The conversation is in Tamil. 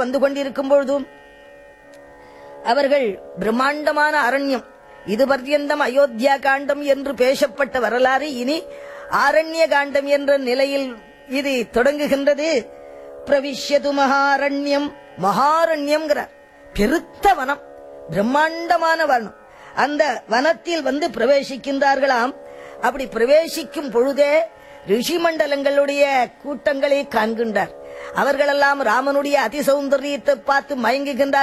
வந்து கொண்டிருக்கும் பொழுதும் அவர்கள் பிரம்மாண்டமான அரண்யம் இது பர்யந்தம் அயோத்தியா காண்டம் என்று பேசப்பட்ட வரலாறு இனி ஆரண்ய காண்டம் என்ற நிலையில் இது தொடங்குகின்றது பிரவிஷ்யது மகாரண்யம் மகாரண்யம்ங்கிறார் பெருத்த வனம் பிரம்மாண்டமான வனம் அந்த வனத்தில் வந்து பிரவேசிக்கின்றார்களாம் அப்படி பிரவேசிக்கும் பொழுதே ரிஷி மண்டலங்களுடைய கூட்டங்களை காண்கின்றார் அவர்களெல்லாம் ராமனுடைய அதிசௌந்தரியத்தை பார்த்து மயங்குகின்றார்